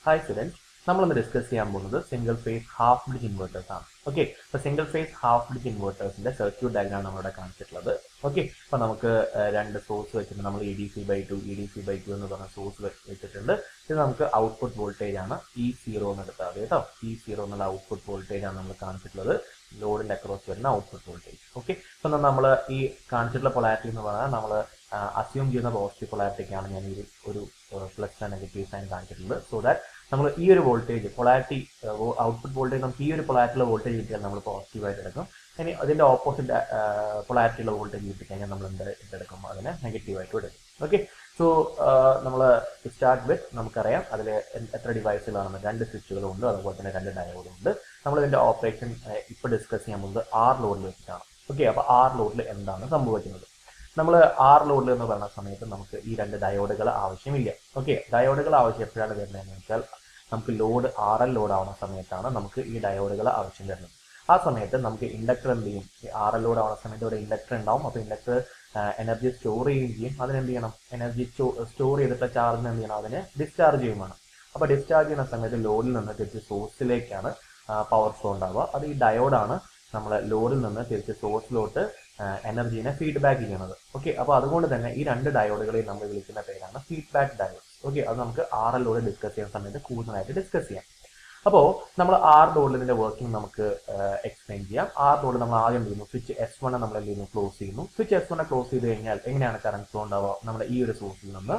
hi students നമ്മളിന്ന് discuss ചെയ്യാൻ പോകുന്നത് single phase half bridge inverters ആണ് ഓക്കെ അപ്പോൾ സിംഗിൾ ഫേസ് ഹാഫ് ബ്രിഡ്ജ് ഇൻവേർട്ടേഴ്സിന്റെ സർക്യൂട്ട് ഡയഗ്രാം നമ്മളിവിടെ കാണിച്ചിട്ടുള്ളത് ഓക്കെ അപ്പോൾ നമുക്ക് ഏഹ്, രണ്ട് സോഴ്സ് വെച്ചിട്ട് നമ്മൾ E D C by two E D C by two എന്ന് പറഞ്ഞ സോഴ്സ് വെച്ചിട്ടുണ്ട് ഇത് നമുക്ക് ഔട്ട്പുട്ട് വോൾട്ടേജ് ആണ് ഇ സീറോ എന്ന് എടുത്താൽ മതി കേട്ടോ ഇ സീറോ എന്നുള്ള ഔട്ട്പുട്ട് വോൾട്ടേജ് ആണ് നമ്മൾ കാണിച്ചിട്ടുള്ളത് ലോഡിന്റെ അക്രോസ് വരുന്ന ഔട്ട്പുട്ട് വോൾട്ടേജ് ഓക്കെ അപ്പോൾ നമ്മൾ ഈ കാണിച്ചിട്ടുള്ള പൊളാരിറ്റി എന്ന് പറഞ്ഞാൽ നമ്മൾ അസ്യൂം ചെയ്യുന്ന പോസിറ്റീവ് പൊളാരിറ്റിക്കാണ് ഞാൻ ഈ ഒരു- ഒരു പ്ലസ് ആൻഡ് നെഗറ്റീവ് സൈൻ കാണിച്ചിട്ടുള്ളത് സോ ദാറ്റ് നമ്മൾ ഈ ഒരു വോൾട്ടേജ് പൊളാരിറ്റി ഔട്ട്പുട്ട് വോൾട്ടേജ് നമുക്ക് ഈ ഒരു പൊളാരിറ്റിയുള്ള വോൾട്ടേജ് കിട്ടിയാൽ നമ്മൾ പോസിറ്റീവായിട്ട് എടുക്കും ഇനി അതിന്റെ ഓപ്പോസിറ്റ് പൊളാരിറ്റിയുള്ള വോൾട്ടേജ് കിട്ടിക്കഴിഞ്ഞാൽ നമ്മൾ എന്ത് ഇട്ടെടുക്കും അതിനെ നെഗറ്റീവായിട്ട് എടുക്കും ഓക്കെ സോ നമ്മൾ സ്റ്റാർട്ട് വിത്ത് നമുക്കറിയാം അതിൽ എത്ര ഡിവൈസുകളാണെന്ന് രണ്ട് സ്വിച്ചുകളുണ്ട് അതുപോലെ തന്നെ രണ്ട് ഡയോഡും ഉണ്ട് നമ്മൾ ഇതിന്റെ ഓപ്പറേഷൻ ഇപ്പോൾ ഡിസ്കസ് ചെയ്യാൻ പോകുന്നത് ആർ ലോഡിൽ വെച്ചിട്ടാണ് ഓക്കെ അപ്പോൾ ആർ ലോഡിൽ എന്താണ് സംഭവിക്കുന്നത് നമ്മൾ ആർ ലോഡിൽ എന്ന് പറയുന്ന സമയത്ത് നമുക്ക് ഈ രണ്ട് ഡയോഡുകൾ ആവശ്യമില്ല ഓക്കെ ഡയോഡുകൾ ആവശ്യം എപ്പോഴാണ് വരുന്നതെന്ന് വെച്ചാൽ നമുക്ക് ലോഡ് ആർ എൽ ലോഡ് ആവുന്ന സമയത്താണ് നമുക്ക് ഈ ഡയോഡുകൾ ആവശ്യം വരുന്നത് ആ സമയത്ത് നമുക്ക് ഇൻഡക്ടർ എന്ത് ചെയ്യും ആർ എൽ ലോഡ് ആവുന്ന സമയത്ത് ഇവിടെ ഇൻഡക്ടർ ഉണ്ടാവും അപ്പോൾ ഇൻഡക്ടർ എനർജി സ്റ്റോർ ചെയ്യുകയും ചെയ്യും അതിനെന്ത് ചെയ്യണം എനർജി സ്റ്റോർ ചെയ്തിട്ടുള്ള ചാർജിന് എന്ത് ചെയ്യണം അതിനെ ഡിസ്ചാർജ് ചെയ്യുമാണ് അപ്പോൾ ഡിസ്ചാർജ് ചെയ്യുന്ന സമയത്ത് ലോഡിൽ നിന്ന് തിരിച്ച് സോഴ്സിലേക്കാണ് പവർ ഫ്ലോ ഉണ്ടാവുക അത് ഈ ഡയോഡാണ് നമ്മൾ ലോഡിൽ നിന്ന് തിരിച്ച് സോഴ്സിലോട്ട് എനർജീനെ ഫീഡ്ബാക്ക് ചെയ്യുന്നത് ഓക്കെ അപ്പോൾ അതുകൊണ്ട് തന്നെ ഈ രണ്ട് ഡയോഡുകളെയും നമ്മൾ വിളിക്കുന്ന പേരാണ് ഫീഡ്ബാക്ക് ഡയോഡ്സ് ഓക്കെ അത് നമുക്ക് ആർ എല്ലോട് ഡിസ്കസ് ചെയ്യുന്ന സമയത്ത് കൂടുതലായിട്ട് ഡിസ്കസ് ചെയ്യാം അപ്പോൾ നമ്മൾ ആർ ഡോളിന്റെ വർക്കിംഗ് നമുക്ക് എക്സ്പ്ലെയിൻ ചെയ്യാം ആർ ഡോൾ നമ്മൾ ആദ്യം എന്ത് ചെയ്യുന്നു സ്വിച്ച് എസ് വൺ നമ്മൾ എന്ത് ചെയ്യുന്നു ക്ലോസ് ചെയ്യുന്നു സ്വിച്ച് എസ് വൺ ക്ലോസ് ചെയ്ത് കഴിഞ്ഞാൽ എങ്ങനെയാണ് കറണ്ട് ഫ്ലോ ഉണ്ടാവുക നമ്മുടെ ഈ ഒരു സോഴ്സിൽ നിന്ന്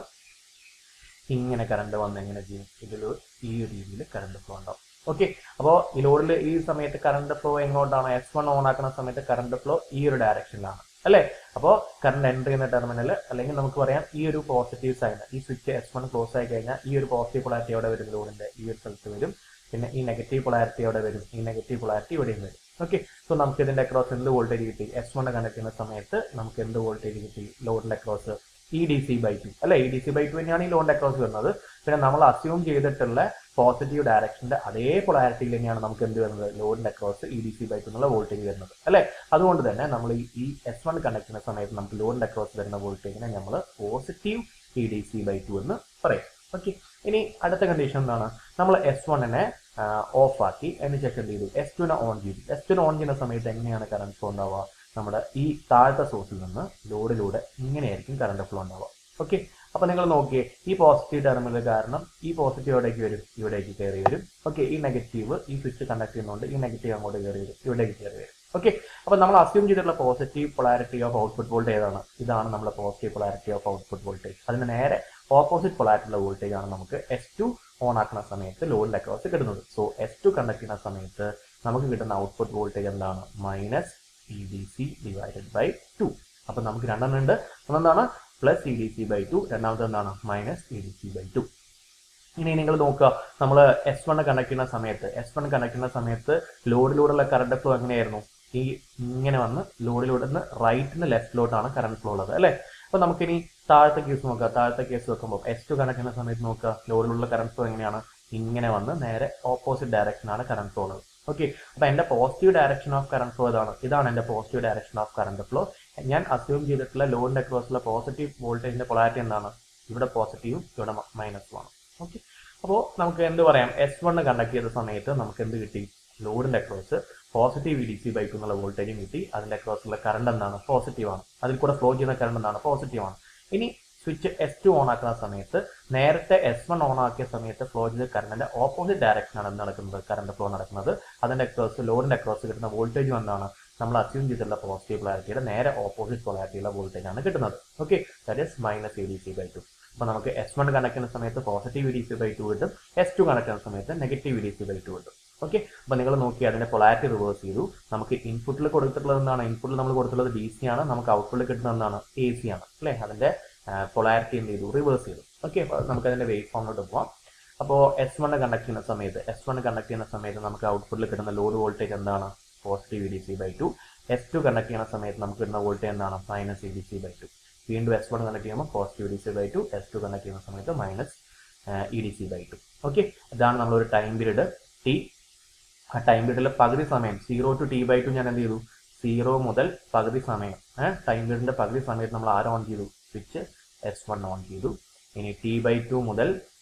ഇങ്ങനെ കറണ്ട് വന്ന് എങ്ങനെ ചെയ്യും ഇതിൽ ഈ ഒരു രീതിയിൽ കറണ്ട് ഫ്ലോ ഉണ്ടാവും ഓക്കെ അപ്പോൾ ഈ ലോഡിൽ ഈ സമയത്ത് കറണ്ട് ഫ്ലോ എങ്ങോട്ടാണ് എസ് വൺ ഓൺ ആക്കുന്ന സമയത്ത് കറണ്ട് ഫ്ലോ ഈ ഒരു ഡയറക്ഷനിലാണ് അല്ലേ അപ്പോൾ കറണ്ട് എൻ്റർ ചെയ്യുന്ന ടെർമിനൽ അല്ലെങ്കിൽ നമുക്ക് പറയാം ഈ ഒരു പോസിറ്റീവ് സൈൻ ഈ സ്വിച്ച് എസ് വൺ ക്ലോസ് ആയി കഴിഞ്ഞാൽ ഈ ഒരു പോസിറ്റീവ് പൊളാരിറ്റി അവിടെ വരും ലോഡിന്റെ ഈ ഒരു സ്ഥലത്ത് വരും പിന്നെ ഈ നെഗറ്റീവ് പൊളാരിറ്റി അവിടെ വരും ഈ നെഗറ്റീവ് പൊളാരിറ്റി ഇവിടെയും വരും ഓക്കെ സോ നമുക്ക് ഇതിന്റെ അക്രോസ് എന്ത് വോൾട്ടേജ് കിട്ടി എസ് വൺ കണക്ട് ചെയ്യുന്ന സമയത്ത് നമുക്ക് എന്ത് വോൾട്ടേജ് കിട്ടി ലോഡിന്റെ across E D C by two അല്ലെ E D C by two തന്നെയാണ് ഈ ലോഡിന്റെ അക്രോസ് വരുന്നത് പിന്നെ നമ്മൾ അസ്യൂം ചെയ്തിട്ടുള്ള പോസിറ്റീവ് ഡയറക്ഷന്റെ അതേ പൊളാരിറ്റിയിൽ തന്നെയാണ് നമുക്ക് എന്ത് വരുന്നത് ലോഡിന്റെ across E D C by two എന്നുള്ള വോൾട്ടേജ് വരുന്നത് അല്ലെ അതുകൊണ്ട് തന്നെ നമ്മൾ ഈ- ഈ എസ് വൺ കണക്ട് ചെയ്യുന്ന സമയത്ത് നമുക്ക് ലോഡിന്റെ അക്രോസ് വരുന്ന വോൾട്ടേജിനെ നമ്മൾ positive E D C by two എന്ന് പറയും ഓക്കെ ഇനി അടുത്ത കണ്ടീഷൻ എന്താണ് നമ്മൾ എസ് വണ്ണിനെ ഓഫ് ആക്കി അതിന് ശേഷം എന്ത് ചെയ്തു എസ് ടുനെ ഓൺ ചെയ്തു എസ് ടുനെ ഓൺ ചെയ്യുന്ന സമയത്ത് എങ്ങനെയാണ് കറണ്ട് ഫ്ലോ ഉണ്ടാവുക നമ്മുടെ ഈ താഴത്തെ സോഴ്സിൽ നിന്ന് ലോഡിലൂടെ ഇങ്ങനെയായിരിക്കും കറണ്ട് ഫ്ലോ ഉണ്ടാവുക ഓക്കെ അപ്പൊ നിങ്ങൾ നോക്കിയേ ഈ പോസിറ്റീവ് ടെർമിനൽ കാരണം ഈ പോസിറ്റീവ് എവിടേക്ക് വരും ഇവിടേക്ക് കയറി വരും ഓക്കെ ഈ നെഗറ്റീവ് ഈ സ്വിച്ച് കണ്ടക്ട് ചെയ്യുന്നതുകൊണ്ട് ഈ നെഗറ്റീവ് അങ്ങോട്ട് കയറി വരും ഇവിടേക്ക് കയറി വരും ഓക്കെ അപ്പൊ നമ്മൾ അസ്യൂം ചെയ്തിട്ടുള്ള positive polarity of output voltage ഏതാണ് ഇതാണ് നമ്മുടെ positive polarity of output voltage അതിന് നേരെ ഓപ്പോസിറ്റ് പൊളാരിറ്റിയുള്ള വോൾട്ടേജ് ആണ് നമുക്ക് എസ് ടു ഓൺ ആക്കുന്ന സമയത്ത് ലോഡിന്റെ അക്രോസ് കിട്ടുന്നത് സോ എസ് ടു കണ്ടക്ട് ചെയ്യുന്ന സമയത്ത് നമുക്ക് കിട്ടുന്ന ഔട്ട്പുട്ട് വോൾട്ടേജ് എന്താണ് minus E D C divided by two അപ്പൊ നമുക്ക് രണ്ടെണ്ണം ഉണ്ട് ഒന്നെന്താണ് plus E D C by two രണ്ടാമത്തെ എന്താണ് minus E D C by two ഇനി നിങ്ങൾ നോക്കുക നമ്മൾ എസ് വൺ കണക്ട് ചെയ്യുന്ന സമയത്ത് എസ് വൺ കണക്ട് ചെയ്യുന്ന സമയത്ത് ലോഡിലൂടെയുള്ള കറണ്ട് ഫ്ലോ എങ്ങനെയായിരുന്നു ഈ ഇങ്ങനെ വന്ന് ലോഡിലൂടെ നിന്ന് റൈറ്റിന് ലെഫ്റ്റിലോട്ടാണ് കറണ്ട് ഫ്ലോ ഉള്ളത് അല്ലേ അപ്പൊ നമുക്കിനി താഴത്തെ കേസ് നോക്കുക താഴത്തെ കേസ് വെക്കുമ്പോൾ എസ് ടു കണക്ട് ചെയ്യുന്ന സമയത്ത് നോക്കുക ലോഡിലുള്ള കറണ്ട് ഫ്ലോ എങ്ങനെയാണ് ഇങ്ങനെ വന്ന് നേരെ ഓപ്പോസിറ്റ് ഡയറക്ഷനാണ് കറണ്ട് ഫ്ലോ ഉള്ളത് ഓക്കെ അപ്പൊ എന്റെ positive direction of current flow ഇതാണ് ഇതാണ് എന്റെ positive direction of current flow ഞാൻ അസ്യൂം ചെയ്തിട്ടുള്ള ലോഡിന്റെ അക്രോസിലുള്ള പോസിറ്റീവ് വോൾട്ടേജിന്റെ പൊളാരിറ്റി എന്താണ് ഇവിടെ പോസിറ്റീവും ഇവിടെ മൈനസും ആണ് ഓക്കെ അപ്പോൾ നമുക്ക് എന്ത് പറയാം എസ് വണ് കണ്ടക്ട് ചെയ്ത സമയത്ത് നമുക്ക് എന്ത് കിട്ടി ലോഡിന്റെ across positive D C by two എന്നുള്ള വോൾട്ടേജും കിട്ടി അതിന്റെ അക്രോസിലുള്ള കറണ്ട് എന്താണ് പോസിറ്റീവ് ആണ് അതിൽ കൂടെ ഫ്ലോ ചെയ്യുന്ന കറണ്ട് എന്താണ് പോസിറ്റീവ് ആണ് ഇനി സ്വിച്ച് എസ് ടു ഓൺ ആക്കുന്ന സമയത്ത് നേരത്തെ എസ് വൺ ഓൺ ആക്കിയ സമയത്ത് ഫ്ലോ ചെയ്ത കറണ്ടിന്റെ ഓപ്പോസിറ്റ് ഡയറക്ഷനാണ് എന്ത് നടക്കുന്നത് കറണ്ട് ഫ്ലോ നടക്കുന്നത് അതിന്റെ അക്രോസ് ലോഡിന്റെ അക്രോസ് കിട്ടുന്ന വോൾട്ടേജ് എന്താണ് നമ്മൾ അസ്യൂം ചെയ്തിട്ടുള്ള പോസിറ്റീവ് പൊളാരിറ്റിയുടെ നേരെ ഓപ്പോസിറ്റ് പൊളാരിറ്റിയുള്ള വോൾട്ടേജ് ആണ് കിട്ടുന്നത് okay that is minus A D C by two അപ്പൊ നമുക്ക് എസ് വൺ കണക്ട് ചെയ്യുന്ന സമയത്ത് positive D C by two കിട്ടും എസ് ടു കണക്ട് ചെയ്യുന്ന സമയത്ത് negative D C by two കിട്ടും ഓക്കെ അപ്പൊ നിങ്ങൾ നോക്കി അതിന്റെ പൊളാരിറ്റി റിവേഴ്സ് ചെയ്തു നമുക്ക് ഇൻപുട്ടിൽ കൊടുത്തിട്ടുള്ളത് എന്താണ് ഇൻപുട്ടിൽ നമ്മൾ കൊടുത്തിട്ടുള്ളത് ഡി സി ആണ് നമുക്ക് ഔട്ട്പുട്ടിൽ കിട്ടുന്നത് എന്താണ് എ സി ആണ് അല്ലെ അതിന്റെ പൊളാരിറ്റി എന്ത് ചെയ്തു റിവേഴ്സ് ചെയ്തു ഓക്കെ അപ്പൊ നമുക്ക് അതിന്റെ വേവ് ഫോമിലോട്ട് പോവാം അപ്പോൾ എസ് വൺ കണ്ടക്ട് ചെയ്യുന്ന സമയത്ത് എസ് വൺ കണ്ടക്ട് ചെയ്യുന്ന സമയത്ത് നമുക്ക് ഔട്ട്പുട്ടിൽ കിട്ടുന്ന ലോഡ് വോൾട്ടേജ് എന്താണ് positive D C by two S two conduct ചെയ്യുന്ന സമയത്ത് നമുക്ക് കിട്ടുന്ന വോൾട്ടേജ് എന്താണ് minus E D C by two വീണ്ടും എസ് വൺ കണക്ട് ചെയ്യുമ്പോൾ positive D C by two S two connect ചെയ്യുന്ന സമയത്ത് minus E D C by two okay ഇതാണ് നമ്മളൊരു ടൈം പീരീഡ് ടി ആ ടൈം പീരീഡിലെ പകുതി സമയം zero to T by two ഞാൻ എന്ത് ചെയ്തു സീറോ മുതൽ പകുതി സമയം ടൈം പീരീഡിന്റെ പകുതി സമയത്ത് നമ്മൾ ആര് ഓൺ ചെയ്തു സ്വിച്ച് എസ് വൺ ഓൺ ചെയ്തു ഇനി ടി ബൈ ടു മുതൽ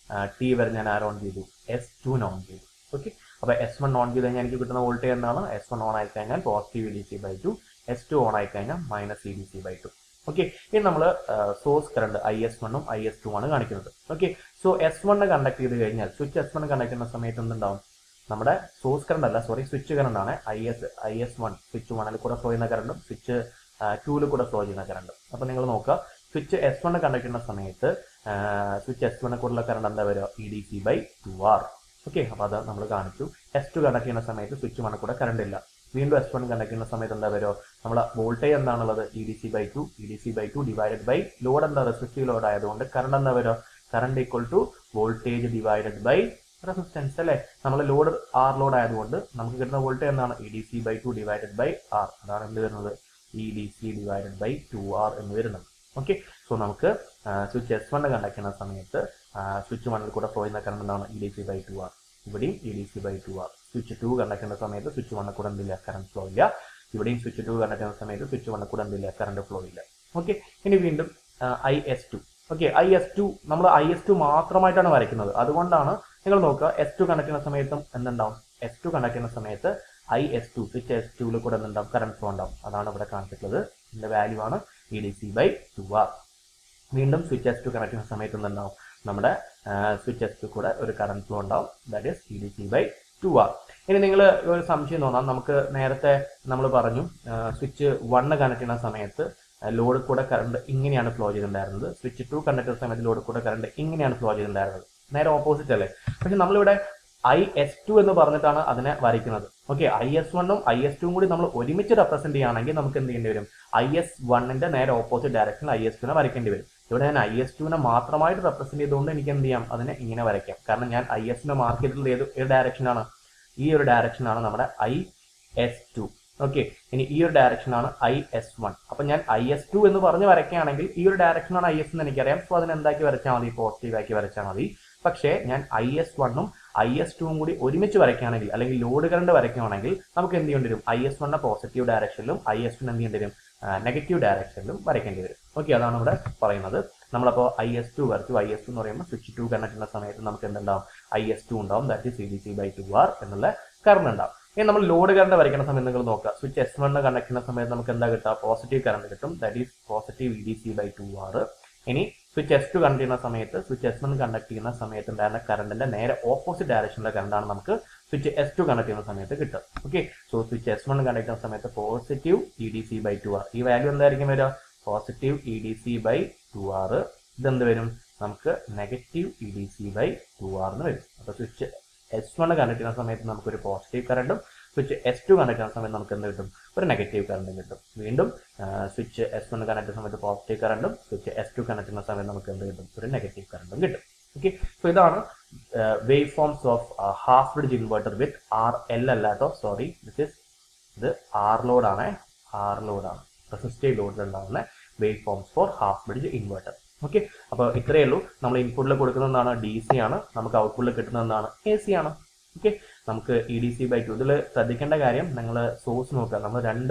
ടി വരെ ഞാൻ ആര് ഓൺ ചെയ്തു എസ് ടു ഓൺ ചെയ്തു ഓക്കെ അപ്പോൾ എസ് വൺ ഓൺ ചെയ്ത് കഴിഞ്ഞാൽ എനിക്ക് കിട്ടുന്ന വോൾട്ടേജ് എന്താണ് എസ് വൺ ഓൺ ആയി കഴിഞ്ഞാൽ positive E D C by two S two on ആയി കഴിഞ്ഞാൽ minus E D C by two okay ഇനി നമ്മൾ സോഴ്സ് കറണ്ട് ഐ എസ് വണ്ണും ഐ എസ് ടു ആണ് കാണിക്കുന്നത് okay so S one conduct ചെയ്ത് കഴിഞ്ഞാൽ സ്വിച്ച് എസ് വൺ കണ്ടക്ട് ചെയ്യുന്ന സമയത്ത് എന്തുണ്ടാവും നമ്മുടെ സോഴ്സ് കറണ്ട് അല്ല സോറി സ്വിച്ച് കറണ്ട് ആണ് I S I S one switch വണ്ണിൽ കൂടെ ഫ്ലോ ചെയ്യുന്ന കറണ്ടും സ്വിച്ച് ടൂവിൽ കൂടെ ഫ്ലോ ചെയ്യുന്ന കറണ്ടും അപ്പോൾ നിങ്ങൾ നോക്കുക സ്വിച്ച് എസ് വൺ കണ്ടക്ട് ചെയ്യുന്ന സമയത്ത് സ്വിച്ച് എസ് വണ്ണിൽ കൂടെയുള്ള കറണ്ട് എന്താ വരിക E D C by two R okay അപ്പോൾ അത് നമ്മൾ കാണിച്ചു എസ് ടു കണ്ടക്ട് ചെയ്യുന്ന സമയത്ത് സ്വിച്ച് വണ്ണിൽ കൂടെ കറണ്ട് ഇല്ല വീണ്ടും എസ് വൺ കണ്ടക്ട് ചെയ്യുന്ന സമയത്ത് എന്താ വരുമോ നമ്മളെ വോൾട്ടേജ് എന്താണുള്ളത് E D C by two E D C by two divided by load എന്താ റെസിസ്റ്റീവ് ലോഡ് ആയതുകൊണ്ട് കറണ്ട് എന്താ വരുമോ current equal to voltage divided by resistance അല്ലേ നമ്മൾ ലോഡ് ആർ ലോഡ് ആയതുകൊണ്ട് നമുക്ക് കിട്ടുന്ന വോൾട്ടേജ് എന്താണ് E D C by two divided by R അതാണ് എന്ത് വരുന്നത് E D C divided by two R എന്ന് വരുന്നത് ഓക്കെ സോ നമുക്ക് സ്വിച്ച് എസ് വണ്ണ് കണ്ടക്ട് ചെയ്യുന്ന സമയത്ത് സ്വിച്ച് വണ്ണിൽ കൂടെ ഫ്ലോ ചെയ്യുന്ന കറണ്ട് എന്താണ് E D C by two R ഇവിടെയും E D C by two R switch two conduct ചെയ്യുന്ന സമയത്ത് സ്വിച്ച് വണ്ണിൽ കൂടെ എന്തില്ല കറണ്ട് ഫ്ലോ ഇല്ല ഇവിടെയും സ്വിച്ച് ടു കണ്ടക്ട് ചെയ്യുന്ന സമയത്ത് സ്വിച്ച് വണ്ണിൽ കൂടെ എന്തില്ല കറണ്ട് ഫ്ലോ ഇല്ല ഓക്കെ ഇനി വീണ്ടും I S two okay I S two നമ്മൾ ഐ എസ് ടു മാത്രമായിട്ടാണ് വരയ്ക്കുന്നത് അതുകൊണ്ടാണ് നിങ്ങൾ നോക്കുക എസ് ടു കണക്ട് ചെയ്യുന്ന സമയത്തും എന്തുണ്ടാവും എസ് ടു കണക്ട് ചെയ്യുന്ന സമയത്ത് I S two switch S ടുവിൽ കൂടെ എന്തുണ്ടാവും കറണ്ട് ഫ്ലോ ഉണ്ടാവും അതാണ് ഇവിടെ കാണിച്ചിട്ടുള്ളത് ഇതിന്റെ വാല്യൂ ആണ് E D C by two R വീണ്ടും സ്വിച്ച് എസ് ടു കണക്ട് ചെയ്യുന്ന സമയത്ത് എന്തുണ്ടാവും നമ്മുടെ സ്വിച്ച് എസ് ടു കൂടെ ഒരു കറണ്ട് ഫ്ലോ ഉണ്ടാവും that is E D C by two R ഇനി നിങ്ങൾ ഒരു സംശയം തോന്നാം നമുക്ക് നേരത്തെ നമ്മൾ പറഞ്ഞു സ്വിച്ച് വണ്ണ് കണക്ട് ചെയ്യുന്ന സമയത്ത് ലോഡ് കൂടെ കറണ്ട് ഇങ്ങനെയാണ് ഫ്ലോ ചെയ്തിട്ടുണ്ടായിരുന്നത് സ്വിച്ച് ടു കണ്ടക്ട് ചെയ്യുന്ന സമയത്ത് ലോഡ് കൂടെ കറണ്ട് ഇങ്ങനെയാണ് ഫ്ലോ ചെയ്തിട്ടുണ്ടായിരുന്നത് നേരെ ഓപ്പോസിറ്റ് അല്ലേ പക്ഷെ നമ്മളിവിടെ ഐ എസ് ടു എന്ന് പറഞ്ഞിട്ടാണ് അതിനെ വരയ്ക്കുന്നത് ഓക്കെ ഐ എസ് വണ്ണും ഐ എസ് ടുവും കൂടി നമ്മൾ ഒരുമിച്ച് റെപ്രസെന്റ് ചെയ്യുകയാണെങ്കിൽ നമുക്ക് എന്ത് ചെയ്യേണ്ടി വരും ഐ എസ് വണ്ണിന്റെ നേരെ ഓപ്പോസിറ്റ് ഡയറക്ഷനിൽ ഐ എസ് ടുവിനെ വരയ്ക്കേണ്ടി വരും ഇവിടെ ഞാൻ ഐ എസ് ടുവിനെ മാത്രമായിട്ട് റെപ്രസെന്റ് ചെയ്തുകൊണ്ട് എനിക്ക് എന്ത് ചെയ്യാം അതിനെ ഇങ്ങനെ വരയ്ക്കാം കാരണം ഞാൻ ഐ എസിനെ മാർക്ക് ചെയ്തിട്ടുള്ള ഏത് ഏത് ഡയറക്ഷനാണ് ഈ ഒരു ഡയറക്ഷനാണ് നമ്മുടെ ഐ എസ് ടു ഓക്കെ ഇനി ഈ ഒരു ഡയറക്ഷനാണ് ഐ എസ് വൺ അപ്പൊ ഞാൻ ഐ എസ് ടു എന്ന് പറഞ്ഞ് വരയ്ക്കുകയാണെങ്കിൽ ഈ ഒരു ഡയറക്ഷനാണ് ഐ എസ് എന്ന് എനിക്കറിയാം സോ അതിന് എന്താക്കി വരച്ചാൽ മതി പോസിറ്റീവ് ആക്കി വരച്ചാൽ മതി പക്ഷേ ഞാൻ ഐ എസ് വണ്ണും ഐ എസ് ടുവും കൂടി ഒരുമിച്ച് വരയ്ക്കുകയാണെങ്കിൽ അല്ലെങ്കിൽ ലോഡ് കറണ്ട് വരയ്ക്കുകയാണെങ്കിൽ നമുക്ക് എന്ത് ചെയ്യേണ്ടി വരും ഐ എസ് വണ്ണ പോസിറ്റീവ് ഡയറക്ഷനിലും ഐ എസ് ടു എന്ത് ചെയ്യേണ്ടി വരും നെഗറ്റീവ് ഡയറക്ഷനിലും വരയ്ക്കേണ്ടി വരും ഓക്കെ അതാണ് ഇവിടെ പറയുന്നത് നമ്മളപ്പോൾ ഐ എസ് ടു വരച്ചു ഐ എസ് ടു എന്ന് പറയുമ്പോൾ സ്വിച്ച് ടു കണക്ട് ചെയ്യുന്ന സമയത്ത് നമുക്ക് എന്തുണ്ടാവും ഐ എസ് ടു ഉണ്ടാവും that C D C by two R എന്നുള്ള കറണ്ട് ഉണ്ടാവും ഇനി നമ്മൾ ലോഡ് കറണ്ട് വരയ്ക്കുന്ന സമയത്ത് നിങ്ങൾ നോക്കുക സ്വിച്ച് എസ് വണ്ണ് കണക്ട് ചെയ്യുന്ന സമയത്ത് നമുക്ക് എന്താ കിട്ടുക പോസിറ്റീവ് കറണ്ട് കിട്ടും that is positive E D C by two R ഇനി സ്വിച്ച് എസ് ടു കണക്ട് ചെയ്യുന്ന സമയത്ത് സ്വിച്ച് എസ് വൺ കണ്ടക്ട് ചെയ്യുന്ന സമയത്ത് ഉണ്ടായിരുന്ന കറണ്ടിന്റെ നേരെ ഓപ്പോസിറ്റ് ഡയറക്ഷനിലെ കറണ്ടാണ് നമുക്ക് സ്വിച്ച് എസ് ടു കണക്ട് ചെയ്യുന്ന സമയത്ത് കിട്ടുക okay so switch S one connect ചെയ്യുന്ന സമയത്ത് positive E D C by two R ഈ വാല്യൂ എന്തായിരിക്കും വരിക positive E D C by two R ഇതെന്ത് വരും നമുക്ക് negative E D C by two R എന്ന് വരും അപ്പൊ സ്വിച്ച് എസ് വൺ കണക്ട് ചെയ്യുന്ന സമയത്ത് നമുക്കൊരു പോസിറ്റീവ് കറണ്ടും സ്വിച്ച് എസ് ടു കണക്ട് ചെയ്യുന്ന സമയത്ത് നമുക്ക് എന്ത് കിട്ടും ഒരു നെഗറ്റീവ് കറണ്ടും കിട്ടും വീണ്ടും സ്വിച്ച് എസ് വൺ കണക്ട് ചെയ്യുന്ന സമയത്ത് പോസിറ്റീവ് കറണ്ടും സ്വിച്ച് എസ് ടു കണക്ട് ചെയ്യുന്ന സമയത്ത് നമുക്ക് എന്ത് കിട്ടും ഒരു നെഗറ്റീവ് കറണ്ടും കിട്ടും ഓക്കെ സോ ഇതാണ് wave forms of half bridge inverter with R L അല്ലാട്ടോ സോറി ദിസ് ഇസ് ഇത് ആർ ലോഡാണ് ആർ ലോഡാണ് റെസിസ്റ്റീവ് ലോഡിൽ ഉണ്ടാകുന്ന wave forms for half bridge inverter okay അപ്പോൾ ഇത്രയേ ഉള്ളൂ നമ്മൾ ഇൻപുട്ടിൽ കൊടുക്കുന്നതാണ് ഡി സി ആണ് നമുക്ക് ഔട്ട്പുട്ടിൽ കിട്ടുന്നതാണ് എ സി ആണ് ഓക്കെ നമുക്ക് E D C by two ഇതിൽ ശ്രദ്ധിക്കേണ്ട കാര്യം നിങ്ങൾ സോഴ്സ് നോക്കുക നമ്മൾ രണ്ട്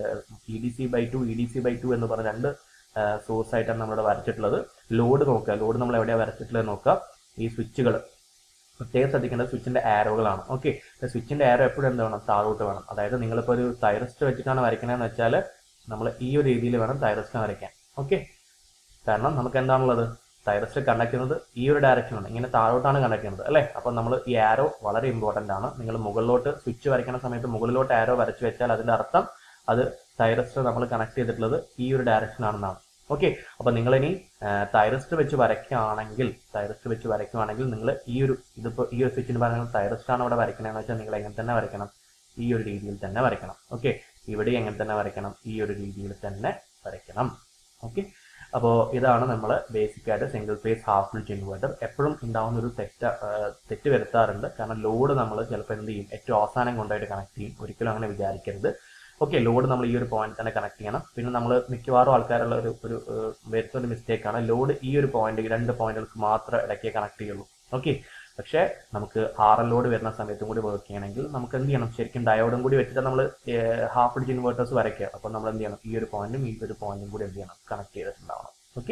E D C by two E D C by two എന്ന് പറഞ്ഞ രണ്ട് സോഴ്സ് ആയിട്ടാണ് നമ്മളിവിടെ വരച്ചിട്ടുള്ളത് ലോഡ് നോക്കുക ലോഡ് നമ്മൾ എവിടെയാണ് വരച്ചിട്ടുള്ളത് നോക്കുക ഈ സ്വിച്ചുകൾ പ്രത്യേകം ശ്രദ്ധിക്കേണ്ടത് സ്വിച്ചിന്റെ ആരോകളാണ് ഓക്കെ സ്വിച്ചിന്റെ ആരോ എപ്പോഴും എന്ത് വേണം താഴോട്ട് വേണം അതായത് നിങ്ങളിപ്പോൾ ഒരു തൈറസ്റ്റ് വെച്ചിട്ടാണ് വരയ്ക്കണതെന്ന് വെച്ചാൽ നമ്മൾ ഈ ഒരു രീതിയിൽ വേണം തൈറസ്റ്റ് വരയ്ക്കാൻ ഓക്കെ കാരണം നമുക്ക് എന്താണുള്ളത് തൈറസ്റ്റ് കണ്ടക്ട് ചെയ്യുന്നത് ഈ ഒരു ഡയറക്ഷനാണ് ഇങ്ങനെ താഴോട്ടാണ് കണ്ടക്ട് ചെയ്യുന്നത് അല്ലേ അപ്പോൾ നമ്മൾ ഈ ആരോ വളരെ ഇമ്പോർട്ടന്റ് ആണ് നിങ്ങൾ മുകളിലോട്ട് സ്വിച്ച് വരയ്ക്കുന്ന സമയത്ത് മുകളിലോട്ട് ആരോ വരച്ചു വെച്ചാൽ അതിന്റെ അർത്ഥം അത് തൈറസ്റ്റ് നമ്മൾ കണക്ട് ചെയ്തിട്ടുള്ളത് ഈ ഒരു ഡയറക്ഷൻ ആണെന്നാണ് ഓക്കെ അപ്പൊ നിങ്ങൾ ഇനി തൈറസ്റ്റ് വെച്ച് വരയ്ക്കുകയാണെങ്കിൽ തൈറസ്റ്റ് വെച്ച് വരയ്ക്കുകയാണെങ്കിൽ നിങ്ങൾ ഈ ഒരു ഇതിപ്പോ ഈ ഒരു സ്വിച്ചിന് പറയുന്നത് തൈറസ്റ്റ് ആണ് ഇവിടെ വരയ്ക്കണമെന്ന് വെച്ചാൽ നിങ്ങൾ എങ്ങനെ തന്നെ വരയ്ക്കണം ഈ ഒരു രീതിയിൽ തന്നെ വരയ്ക്കണം ഓക്കെ ഇവിടെ എങ്ങനെ തന്നെ വരയ്ക്കണം ഈ ഒരു രീതിയിൽ തന്നെ വരയ്ക്കണം ഓക്കെ അപ്പോൾ ഇതാണ് നമ്മൾ ബേസിക് ആയിട്ട് single phase half bridge inverter എപ്പോഴും ഉണ്ടാവുന്ന ഒരു തെറ്റ് തെറ്റ് വരുത്താറുണ്ട് കാരണം ലോഡ് നമ്മൾ ചിലപ്പോൾ എന്ത് ചെയ്യും ഏറ്റവും അവസാനം കൊണ്ടായിട്ട് കണക്ട് ചെയ്യും ഒരിക്കലും അങ്ങനെ വിചാരിക്കരുത് ഓക്കെ ലോഡ് നമ്മൾ ഈ ഒരു പോയിന്റ് തന്നെ കണക്ട് ചെയ്യണം പിന്നെ നമ്മൾ മിക്കവാറും ആൾക്കാരുള്ള ഒരു ഒരു വരുത്തുന്ന മിസ്റ്റേക്ക് ആണ് ലോഡ് ഈ ഒരു പോയിന്റ് രണ്ട് പോയിന്റുകൾക്ക് മാത്രം ഇടയ്ക്കേ കണക്ട് ചെയ്യുള്ളൂ ഓക്കെ പക്ഷേ നമുക്ക് ആർ എൽ ലോഡ് വരുന്ന സമയത്തും കൂടി വർക്ക് ചെയ്യണമെങ്കിൽ നമുക്ക് എന്ത് ചെയ്യണം ശരിക്കും ഡയോഡും കൂടി വെച്ചിട്ട് നമ്മൾ ഹാഫ് ബ്രിഡ്ജ് ഇൻവേർട്ടേഴ്സ് വരയ്ക്കുക അപ്പോൾ നമ്മൾ എന്ത് ചെയ്യണം ഈ ഒരു പോയിന്റും ഈ ഒരു പോയിന്റും കൂടി എന്ത് ചെയ്യണം കണക്ട് ചെയ്തിട്ടുണ്ടാവണം okay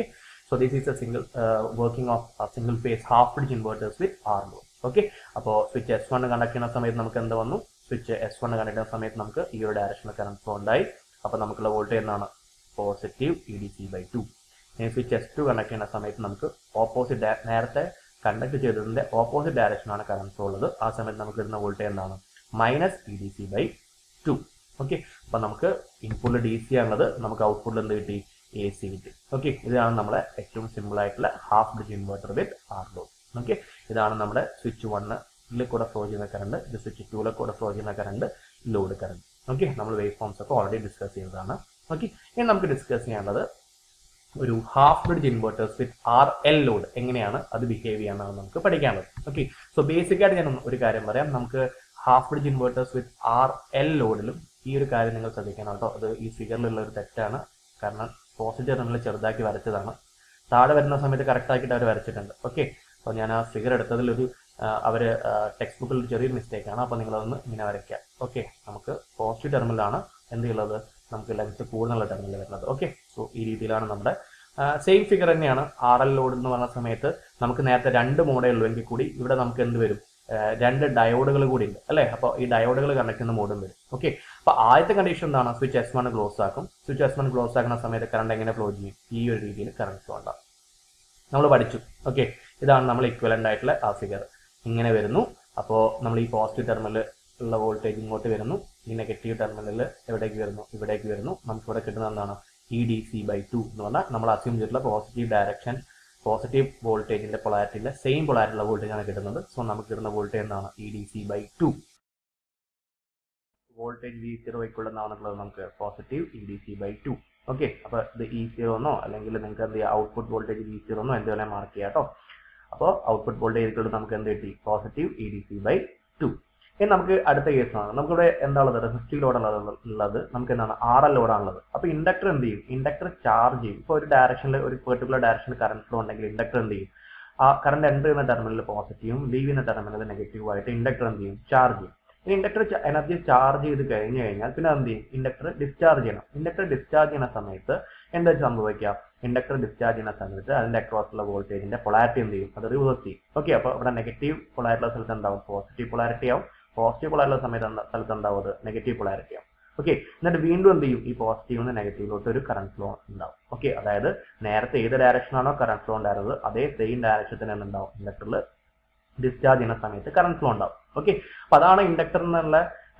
so this is a single working of single phase half bridge inverters with R load okay അപ്പോൾ സ്വിച്ച് എസ് വൺ കണ്ടക്ട് ചെയ്യുന്ന സമയത്ത് നമുക്ക് എന്ത് വന്നു സ്വിച്ച് എസ് വൺ കണ്ടക്ട് ചെയ്യുന്ന സമയത്ത് നമുക്ക് ഈ ഒരു ഡയറക്ഷനിൽ കറണ്ട് ഫ്ലോ ഉണ്ടായി അപ്പോൾ നമുക്കുള്ള വോൾട്ടേജ് എന്താണ് positive E D C by two ഇനി സ്വിച്ച് എസ് ടു കണ്ടക്ട് ചെയ്യുന്ന സമയത്ത് നമുക്ക് ഓപ്പോസിറ്റ് നേരത്തെ കണ്ടക്ട് ചെയ്തതിന്റെ ഓപ്പോസിറ്റ് ഡയറക്ഷനാണ് കറണ്ട് ഫ്ലോ ഉള്ളത് ആ സമയത്ത് നമുക്ക് കിട്ടുന്ന വോൾട്ടേജ് എന്താണ് minus E D C by two okay അപ്പൊ നമുക്ക് ഇൻപുട്ടിൽ ഡി സി ആണുള്ളത് നമുക്ക് ഔട്ട്പുട്ടിൽ എന്ത് കിട്ടി എ സി കിട്ടി ഓക്കെ ഇതാണ് നമ്മളെ ഏറ്റവും സിമ്പിൾ ആയിട്ടുള്ള half bridge inverter with R load okay ഇതാണ് നമ്മുടെ സ്വിച്ച് വണ്ണിൽ കൂടെ ഫ്ലോ ചെയ്യുന്ന കറണ്ട് ഇത് സ്വിച്ച് ടൂലെ കൂടെ ഫ്ലോ ചെയ്യുന്ന കറണ്ട് ലോഡ് കറണ്ട് ഓക്കെ നമ്മൾ വേവ് ഫോംസ് ഒക്കെ ഓൾറെഡി ഡിസ്കസ് ചെയ്തതാണ് ഓക്കെ ഇനി നമുക്ക് ഡിസ്കസ് ചെയ്യാനുള്ളത് ഒരു half bridge inverters with R L load എങ്ങനെയാണ് അത് ബിഹേവ് ചെയ്യാമെന്നാണ് നമുക്ക് പഠിക്കാനുള്ളത് ഓക്കെ സോ ബേസിക് ആയിട്ട് ഞാൻ ഒരു കാര്യം പറയാം നമുക്ക് half bridge inverters with R L ലോഡിലും ഈ ഒരു കാര്യം നിങ്ങൾ ശ്രദ്ധിക്കണം കേട്ടോ അത് ഈ ഫിഗറിലുള്ള ഒരു തെറ്റാണ് കാരണം പോസിറ്റീവ് നമ്മൾ ചെറുതാക്കി വരച്ചതാണ് താഴെ വരുന്ന സമയത്ത് കറക്റ്റ് ആക്കിയിട്ട് അവർ വരച്ചിട്ടുണ്ട് ഓക്കെ അപ്പോൾ ഞാൻ ആ ഫിഗർ എടുത്തതിൽ ഒരു അവർ ടെക്സ്റ്റ് ബുക്കിൽ ഒരു ചെറിയൊരു മിസ്റ്റേക്ക് ആണ് അപ്പോൾ നിങ്ങളതൊന്ന് ഇങ്ങനെ വരയ്ക്കുക ഓക്കെ നമുക്ക് പോസിറ്റീവ് ടെർമിലാണ് എന്ത് ചെയ്യുള്ളത് നമുക്ക് ലെങ്ത് കൂടുതലുള്ള ടെർമിനൽ വരുന്നത് ഓക്കെ സോ ഈ രീതിയിലാണ് നമ്മുടെ സെയിം ഫിഗർ തന്നെയാണ് ആർ എൽ ലോഡ് എന്ന് പറഞ്ഞ സമയത്ത് നമുക്ക് നേരത്തെ രണ്ട് മോഡേ ഉള്ളൂ എങ്കിൽ കൂടി ഇവിടെ നമുക്ക് എന്ത് വരും രണ്ട് ഡയോഡുകൾ കൂടി ഉണ്ട് അല്ലേ അപ്പോൾ ഈ ഡയോഡുകൾ കണക്ട് ചെയ്യുന്ന മോഡും വരും ഓക്കെ അപ്പോൾ ആദ്യത്തെ കണ്ടീഷൻ എന്താണ് സ്വിച്ച് എസ് വൺ ക്ലോസ് ആക്കും സ്വിച്ച് എസ് വൺ ക്ലോസ് ആക്കുന്ന സമയത്ത് കറണ്ട് എങ്ങനെ ഫ്ലോ ചെയ്യും ഈ ഒരു രീതിയിൽ കറണ്ട് ഫ്ലോ ഉണ്ടാവും നമ്മൾ പഠിച്ചു ഓക്കെ ഇതാണ് നമ്മൾ ഇക്വലന്റ് ആയിട്ടുള്ള ആ ഫിഗർ ഇങ്ങനെ വരുന്നു അപ്പോൾ നമ്മൾ ഈ പോസിറ്റീവ് ടെർമിനൽ ഉള്ള വോൾട്ടേജ് ഇങ്ങോട്ട് വരുന്നു ഈ നെഗറ്റീവ് ടെർമിനലിൽ എവിടേക്ക് വരുന്നു ഇവിടേക്ക് വരുന്നു നമുക്ക് ഇവിടെ കിട്ടുന്ന എന്താണ് E D C by two എന്ന് പറഞ്ഞാൽ നമ്മൾ അസ്യൂം ചെയ്തിട്ടുള്ള പോസിറ്റീവ് ഡയറക്ഷൻ പോസിറ്റീവ് വോൾട്ടേജിന്റെ പൊളാരിറ്റിയിലെ സെയിം പൊളാരിറ്റിയുള്ള വോൾട്ടേജ് ആണ് കിട്ടുന്നത് സോ നമുക്ക് കിട്ടുന്ന വോൾട്ടേജ് എന്താണ് E D C by two voltage V zero ഇക്കൊള്ളുന്നതാണെന്നുള്ളത് നമുക്ക് positive E D C by two okay അപ്പൊ ഇത് ഇ സീറോ എന്നോ അല്ലെങ്കിൽ നിങ്ങൾക്ക് എന്ത് ചെയ്യാം ഔട്ട്പുട്ട് വോൾട്ടേജ് വി സീറോ എന്നോ എന്ത് വേണേൽ മാർക്ക് ചെയ്യാം കേട്ടോ അപ്പോൾ ഔട്ട്പുട്ട് വോൾട്ടേജ് ഇക്വൾ നമുക്ക് എന്ത് കിട്ടി positive E D C by two ഇനി നമുക്ക് അടുത്ത കേസ് ആണ് നമുക്കിവിടെ എന്താ ഉള്ളത് റെസിസ്റ്റീവ് ലോഡാണ് ഉള്ളത് നമുക്ക് എന്താണ് ആർ എൽ ലോഡാണുള്ളത് അപ്പൊ ഇൻഡക്ടർ എന്ത് ചെയ്യും ഇൻഡക്ടർ ചാർജ് ചെയ്യും ഇപ്പോൾ ഒരു ഡയറക്ഷനിൽ ഒരു പെർട്ടിക്കുലർ ഡയറക്ഷനിൽ കറണ്ട് ഫ്ലോ ഉണ്ടെങ്കിൽ ഇൻഡക്ടർ എന്ത് ചെയ്യും ആ കറണ്ട് എൻ്റർ ചെയ്യുന്ന ടെർമിനൽ പോസിറ്റീവും ലീവ് ചെയ്യുന്ന ടെർമിനൽ നെഗറ്റീവും ആയിട്ട് ഇൻഡക്ടർ എന്ത് ചെയ്യും ചാർജ് ചെയ്യും ഇനി ഇൻഡക്ടർ എനർജി ചാർജ് ചെയ്ത് കഴിഞ്ഞു കഴിഞ്ഞാൽ പിന്നെ എന്ത് ചെയ്യും ഇൻഡക്ടർ ഡിസ്ചാർജ് ചെയ്യണം ഇൻഡക്ടർ ഡിസ്ചാർജ് ചെയ്യുന്ന സമയത്ത് എന്താ സംഭവിക്കുക ഇൻഡക്ടർ ഡിസ്ചാർജ് ചെയ്യുന്ന സമയത്ത് അതിന്റെ അക്രോസുള്ള വോൾട്ടേജിന്റെ പൊളാരിറ്റി എന്ത് ചെയ്യും അത് റിവേഴ്സ് ചെയ്യും ഓക്കെ അപ്പോൾ ഇവിടെ നെഗറ്റീവ് പൊളാരിറ്റിയുള്ള സ്ഥലത്ത് എന്താവും പോസിറ്റീവ് പൊളാരിറ്റി ആവും പോസിറ്റീവ് പൊളാരിറ്റിയുള്ള സമയത്ത് എന്താ സ്ഥലത്ത് ഉണ്ടാവും അത് നെഗറ്റീവ് പൊളാരിറ്റി ആവും ഓക്കെ എന്നിട്ട് വീണ്ടും എന്ത് ചെയ്യും ഈ പോസിറ്റീവ് നിന്ന് നെഗറ്റീവിലോട്ട് ഒരു കറണ്ട് ഫ്ലോ ഉണ്ടാവും ഓക്കെ അതായത് നേരത്തെ ഏത് ഡയറക്ഷനാണോ കറണ്ട് ഫ്ലോ ഉണ്ടായിരുന്നത് അതേ സെയിം ഡയറക്ഷൻ തന്നെ ഉണ്ടാവും ഇൻഡക്ടറിൽ ഡിസ്ചാർജ് ചെയ്യുന്ന സമയത്ത് കറണ്ട് ഫ്ലോ ഉണ്ടാവും ഓക്കെ അപ്പൊ അതാണ് ഇൻഡക്ടർ എന്നുള്ള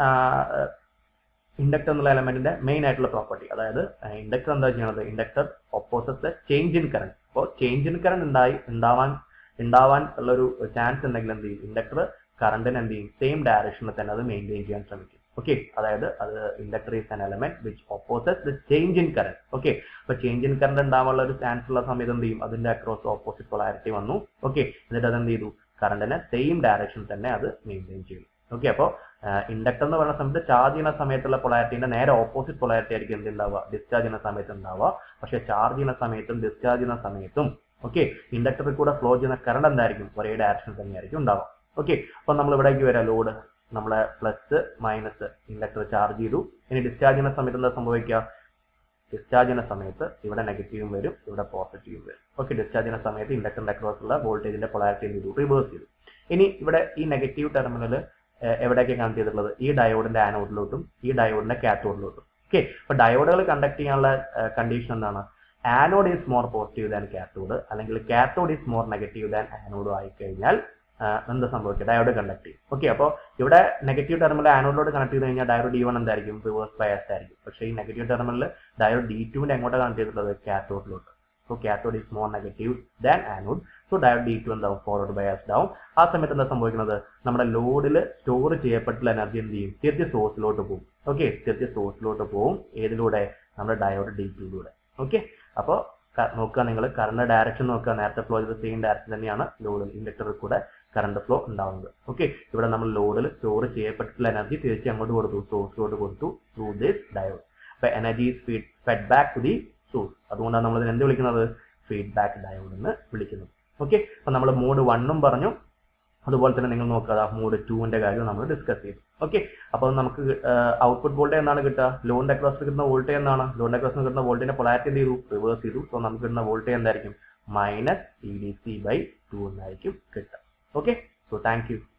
ഇൻഡക്ടർ എന്നുള്ള എലമെന്റിന്റെ മെയിൻ ആയിട്ടുള്ള പ്രോപ്പർട്ടി അതായത് ഇൻഡക്ടർ എന്താ ചെയ്യുന്നത് inductor opposite change in current അപ്പോൾ ചേഞ്ച് ഇൻ കറണ്ട് ഉണ്ടായി ഉണ്ടാവാൻ ഉണ്ടാവാൻ ഉള്ള ഒരു ചാൻസ് ഉണ്ടെങ്കിൽ എന്ത് ചെയ്യും ഇൻഡക്ടർ കറണ്ടിന് എന്ത് ചെയ്യും സെയിം ഡയറക്ഷനിൽ തന്നെ അത് മെയിൻറ്റെയിൻ ചെയ്യാൻ ശ്രമിക്കും ഓക്കെ അതായത് അത് inductor is an element which opposite the change in current okay അപ്പൊ ചേഞ്ച് ഇൻ കറണ്ട് ഉണ്ടാവാനുള്ള ഒരു ചാൻസ് ഉള്ള സമയത്ത് എന്ത് ചെയ്യും അതിന്റെ അക്രോസ് ഓപ്പോസിറ്റ് പൊളാരിറ്റി വന്നു ഓക്കെ എന്നിട്ട് അത് എന്ത് ചെയ്തു കറണ്ടിനെ സെയിം ഡയറക്ഷൻ തന്നെ അത് മെയിൻറ്റെയിൻ ചെയ്യും ഓക്കെ അപ്പോൾ ഇൻഡക്ടർ എന്ന് പറയുന്ന സമയത്ത് ചാർജ് ചെയ്യുന്ന സമയത്തുള്ള പൊളാരിറ്റിന്റെ നേരെ ഓപ്പോസിറ്റ് പൊളാരിറ്റി ആയിരിക്കും എന്ത് ഉണ്ടാവുക ഡിസ്ചാർജ് ചെയ്യുന്ന സമയത്ത് ഉണ്ടാവുക പക്ഷെ ചാർജ് ചെയ്യുന്ന സമയത്തും ഡിസ്ചാർജ് ചെയ്യുന്ന സമയത്തും ഓക്കെ ഇൻഡക്ടറിൽ കൂടെ ഫ്ലോ ചെയ്യുന്ന കറണ്ട് എന്തായിരിക്കും ഒരേ ഡയറക്ഷൻ തന്നെയായിരിക്കും ഉണ്ടാവുക ഓക്കെ അപ്പൊ നമ്മൾ ഇവിടേക്ക് വരാം ലോഡ് നമ്മളെ പ്ലസ് മൈനസ് ഇൻഡക്ടർ ചാർജ് ചെയ്തു ഇനി ഡിസ്ചാർജ് ചെയ്യുന്ന സമയത്ത് എന്താ സംഭവിക്കുക ഡിസ്ചാർജ് ചെയ്യുന്ന സമയത്ത് ഇവിടെ നെഗറ്റീവും വരും ഇവിടെ പോസിറ്റീവും വരും ഓക്കെ ഡിസ്ചാർജ് ചെയ്യുന്ന സമയത്ത് ഇൻഡക്ടറിന്റെ അക്രോസ് ഉള്ള വോൾട്ടേജിന്റെ പൊളാരിറ്റി എന്ത് ചെയ്തു റിവേഴ്സ് ചെയ്തു ഇനി ഇവിടെ ഈ നെഗറ്റീവ് ടെർമിനൽ എവിടെയൊക്കെ കണക്ട് ചെയ്തിട്ടുള്ളത് ഈ ഡയോഡിന്റെ ആനോഡിലോട്ടും ഈ ഡയോഡിന്റെ കാത്തോഡിലോട്ടും ഓക്കെ അപ്പൊ ഡയോഡുകൾ കണ്ടക്ട് ചെയ്യാനുള്ള കണ്ടീഷൻ എന്താണ് anode is more positive than cathode അല്ലെങ്കിൽ cathode is more negative than anode ആയി കഴിഞ്ഞാൽ എന്താ സംഭവിക്കുക ഡയോഡ് കണ്ടക്ട് ചെയ്യും ഓക്കെ അപ്പോൾ ഇവിടെ നെഗറ്റീവ് ടെർമിനൽ ആനോഡിലോട് കണക്ട് ചെയ്ത് കഴിഞ്ഞാൽ ഡയോഡ് ഡി വൺ എന്തായിരിക്കും റിവേഴ്സ് ബയസ്ഡ് ആയിരിക്കും പക്ഷേ ഈ നെഗറ്റീവ് ടെർമിനൽ ഡയോഡ് ഡി ടുവിന്റെ എങ്ങോട്ടാണ് കണക്ട് ചെയ്തിട്ടുള്ളത് കാത്തോഡിലോട്ട് so cathode is more negative than anode so diode D two എന്താവും ഫോർവേഡ് ബയസ്ഡ് ആവും ആ സമയത്ത് എന്താ സംഭവിക്കുന്നത് നമ്മുടെ ലോഡിൽ സ്റ്റോർ ചെയ്യപ്പെട്ടുള്ള എനർജി എന്ത് ചെയ്യും തിരിച്ച് സോഴ്സിലോട്ട് പോകും ഓക്കെ തിരിച്ച് സോഴ്സിലോട്ട് പോകും ഏതിലൂടെ നമ്മുടെ ഡയോഡ് ഡി ടുയിലൂടെ ഓക്കെ അപ്പോൾ നോക്കുക നിങ്ങൾ കറണ്ട് ഡയറക്ഷൻ നോക്കുക നേരത്തെ ഫ്ലോ ചെയ്ത സെയിം ഡയറക്ഷൻ തന്നെയാണ് ലോഡിൽ ഇൻഡക്ടറിൽ കൂടെ കറണ്ട് ഫ്ലോ ഉണ്ടാവുന്നത് ഓക്കെ ഇവിടെ നമ്മൾ ലോഡിൽ സ്റ്റോർ ചെയ്യപ്പെട്ടിട്ടുള്ള എനർജി തിരിച്ച് അങ്ങോട്ട് കൊടുത്തു സോഴ്സിലോട്ട് കൊടുത്തു ത്രൂ ദിസ് ഡയോഡ് അപ്പൊ energy feed fed back to the source അതുകൊണ്ടാണ് നമ്മൾ ഇതിനെ എന്ത് വിളിക്കുന്നത് ഫീഡ്ബാക്ക് ഡയോഡ് എന്ന് വിളിക്കുന്നത് ഓക്കെ അപ്പൊ നമ്മൾ മോഡ് വണ്ണും പറഞ്ഞു അതുപോലെ തന്നെ നിങ്ങൾ നോക്കുക മോഡ് ടുവിന്റെ കാര്യം നമ്മൾ ഡിസ്കസ് ചെയ്തു ഓക്കെ അപ്പോൾ നമുക്ക് ഔട്ട്പുട്ട് വോൾട്ടേജ് എന്താണ് കിട്ടുക ലോണിന്റെ അക്രോസ് കിട്ടുന്ന വോൾട്ടേജ് എന്താണ് ലോണിന്റെ അക്രോസ് കിട്ടുന്ന വോൾട്ടേജിന്റെ പൊളാരിറ്റി എന്ത് ചെയ്തു റിവേഴ്സ് ചെയ്തു സോ നമുക്ക് കിട്ടുന്ന വോൾട്ടേജ് എന്തായിരിക്കും minus E D C by two എന്നായിരിക്കും കിട്ടുക ഓക്കെ സോ താങ്ക് യു